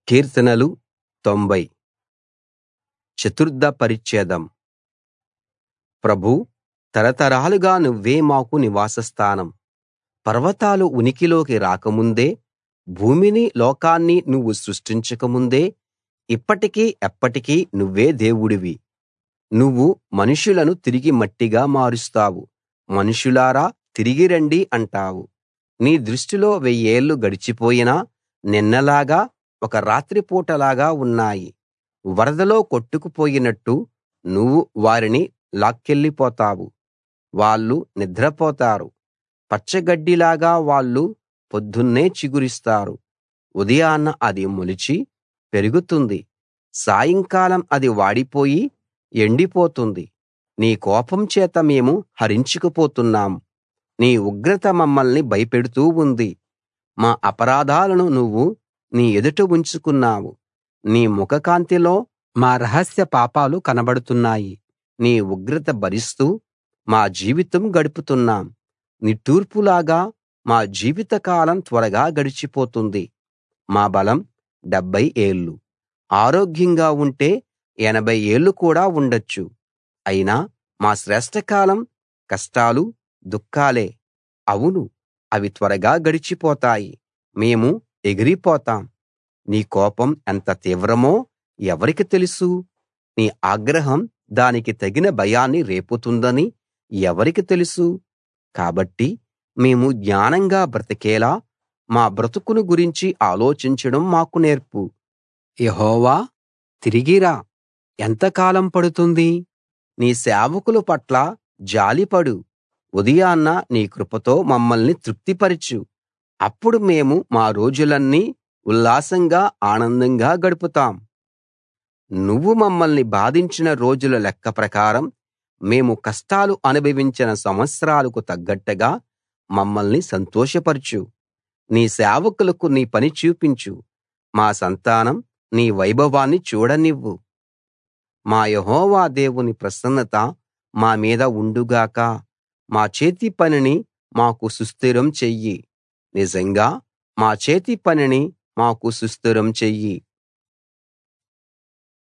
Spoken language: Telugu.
కీర్తనలు 90 చతుర్థ పరిచ్ఛేదం ప్రభూ తరతరాలుగా నువ్వే మాకు నివాసస్థానం పర్వతాలు ఉనికిలోకి రాకముందే భూమిని లోకాన్ని నువ్వు సృష్టించకముందే ఇప్పటికీ ఎప్పటికీ నువ్వే దేవుడివి నువ్వు మనుషులను తిరిగి మట్టిగా మారుస్తావు మనుషులారా తిరిగి రండి అంటావు నీ దృష్టిలో వెయ్యేళ్ళు గడిచిపోయినా నిన్నలాగా ఒక రాత్రిపూటలాగా ఉన్నాయి వరదలో కొట్టుకుపోయినట్టు నువ్వు వారిని లాక్కెళ్ళిపోతావు వాళ్ళు నిద్రపోతారు పచ్చగడ్డిలాగా వాళ్ళు పొద్దున్నే చిగురిస్తారు ఉదయాన అది మొలిచి పెరుగుతుంది సాయంకాలం అది వాడిపోయి ఎండిపోతుంది నీ కోపం చేత మేము హరించుకుపోతున్నాం నీ ఉగ్రత మమ్మల్ని భయపెడుతూ ఉంది మా అపరాధాలను నువ్వు నీ ఎదుట ఉంచుకున్నావు నీ ముఖకాంతిలో మా రహస్య పాపాలు కనబడుతున్నాయి నీ ఉగ్రత భరిస్తూ మా జీవితం గడుపుతున్నాం నిట్టూర్పులాగా మా జీవితకాలం త్వరగా గడిచిపోతుంది మా బలం డెబ్భై ఏళ్ళు ఆరోగ్యంగా ఉంటే ఎనభై ఏళ్ళు కూడా ఉండొచ్చు అయినా మా శ్రేష్ఠకాలం కష్టాలు దుఃఖాలే అవును అవి త్వరగా గడిచిపోతాయి మేము ఎగిరిపోతాం నీ కోపం ఎంత తీవ్రమో ఎవరికి తెలుసు నీ ఆగ్రహం దానికి తగిన భయాన్ని రేపుతుందని ఎవరికి తెలుసు కాబట్టి మేము జ్ఞానంగా బ్రతికేలా మా బ్రతుకును గురించి ఆలోచించడం మాకు నేర్పు యెహోవా తిరిగి రా ఎంతకాలం పడుతుంది నీ సేవకుల పట్ల జాలిపడు ఉదయాన నీ కృపతో మమ్మల్ని తృప్తిపరచు అప్పుడు మేము మా రోజులన్నీ ఉల్లాసంగా ఆనందంగా గడుపుతాం నువ్వు మమ్మల్ని బాధించిన రోజుల లెక్క ప్రకారం మేము కష్టాలు అనుభవించిన సంవత్సరాలకు తగ్గట్టుగా మమ్మల్ని సంతోషపరచు నీ సేవకులకు నీ పని చూపించు మా సంతానం నీ వైభవాన్ని చూడనివ్వు మా యెహోవా దేవుని ప్రసన్నత మా మీద ఉండుగాక మా చేతి పనిని మాకు సుస్థిరం చెయ్యి నిజంగా మా చేతి పనిని మాకు సుస్థిరం చెయ్యి